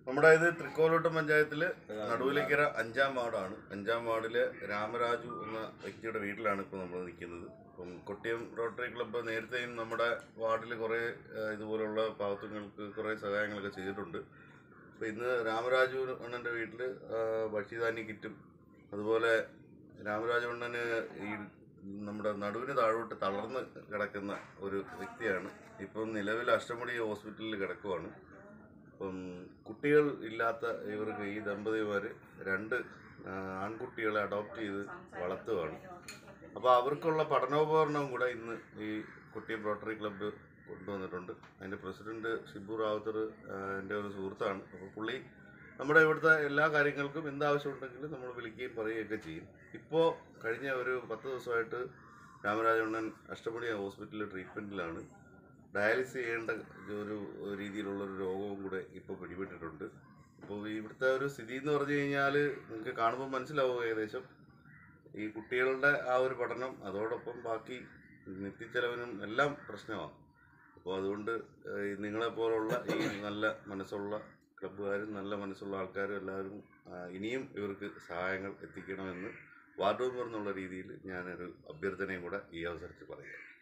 നമ്മുടെ ഇത് തൃക്കോലോട്ടം പഞ്ചായത്തില് നടുവിലേക്കര അഞ്ചാം വാർഡാണ് അഞ്ചാം വാർഡില് രാമരാജു എന്ന വ്യക്തിയുടെ വീട്ടിലാണ് ഇപ്പോൾ നമ്മൾ നിൽക്കുന്നത് അപ്പം കൊട്ടിയം റോട്ടറി ക്ലബ്ബ് നേരത്തെയും നമ്മുടെ വാർഡിൽ കുറേ ഏഹ്, ഇതുപോലുള്ള പാവത്തുങ്ങൾക്ക് കുറേ സഹായങ്ങളൊക്കെ ചെയ്തിട്ടുണ്ട് അപ്പോൾ ഇന്ന് രാമരാജു അണ്ണൻ്റെ വീട്ടിൽ ഭക്ഷ്യധാന്യ കിറ്റും അതുപോലെ രാമരാജു അണ്ണന് ഈ നമ്മുടെ നടുവിന് താഴോട്ട് തളർന്ന് കിടക്കുന്ന ഒരു വ്യക്തിയാണ് ഇപ്പം നിലവിൽ അഷ്ടമുടി ഹോസ്പിറ്റലിൽ കിടക്കുവാണ് അപ്പം കുട്ടികൾ ഇല്ലാത്ത ഇവർക്ക് ഈ ദമ്പതിമാർ രണ്ട് ആ, ആൺകുട്ടികളെ അഡോപ്റ്റ് ചെയ്ത് വളർത്തുകയാണ് അപ്പോൾ അവർക്കുള്ള പഠനോപകരണം കൂടെ ഇന്ന് ഈ കുട്ടിയം റോട്ടറി ക്ലബ്ബ് കൊണ്ടുവന്നിട്ടുണ്ട് അതിൻ്റെ പ്രസിഡന്റ് ഷിബു റാവുത്തർ ആ, എൻ്റെ ഒരു സുഹൃത്താണ് അപ്പോൾ പുള്ളി നമ്മുടെ ഇവിടുത്തെ എല്ലാ കാര്യങ്ങൾക്കും എന്താവശ്യമുണ്ടെങ്കിലും നമ്മൾ വിളിക്കുകയും പറയുകയൊക്കെ ചെയ്യും ഇപ്പോൾ കഴിഞ്ഞ ഒരു പത്ത് ദിവസമായിട്ട് രാമരാജണ്ണൻ അഷ്ടമണി ഹോസ്പിറ്റലിൽ ട്രീറ്റ്മെൻറ്റിലാണ് ഡയാലിസിസ് ചെയ്യേണ്ട ഒരു രീതിയിലുള്ള ഒരു രോഗവും കൂടെ ഇപ്പോൾ പിടിപെട്ടിട്ടുണ്ട് അപ്പോൾ ഇവിടുത്തെ ഒരു സ്ഥിതി എന്ന് പറഞ്ഞു കഴിഞ്ഞാൽ നിങ്ങൾക്ക് കാണുമ്പോൾ മനസ്സിലാവും ഏകദേശം ഈ കുട്ടികളുടെ ആ ഒരു പഠനം അതോടൊപ്പം ബാക്കി നിത്യച്ചെലവിനും എല്ലാം പ്രശ്നമാണ് അപ്പോൾ അതുകൊണ്ട് ഏഹ്, ഈ നിങ്ങളെപ്പോലുള്ള ഈ നല്ല മനസ്സുള്ള ക്ലബ്ബുകാരും നല്ല മനസ്സുള്ള ആൾക്കാരും എല്ലാവരും ആ, ഇനിയും ഇവർക്ക് സഹായങ്ങൾ എത്തിക്കണമെന്ന് വാർഡ് മെമ്പർ എന്നുള്ള രീതിയിൽ ഞാനൊരു അഭ്യർത്ഥനയും കൂടെ ഈ അവസരത്തിൽ പറയാം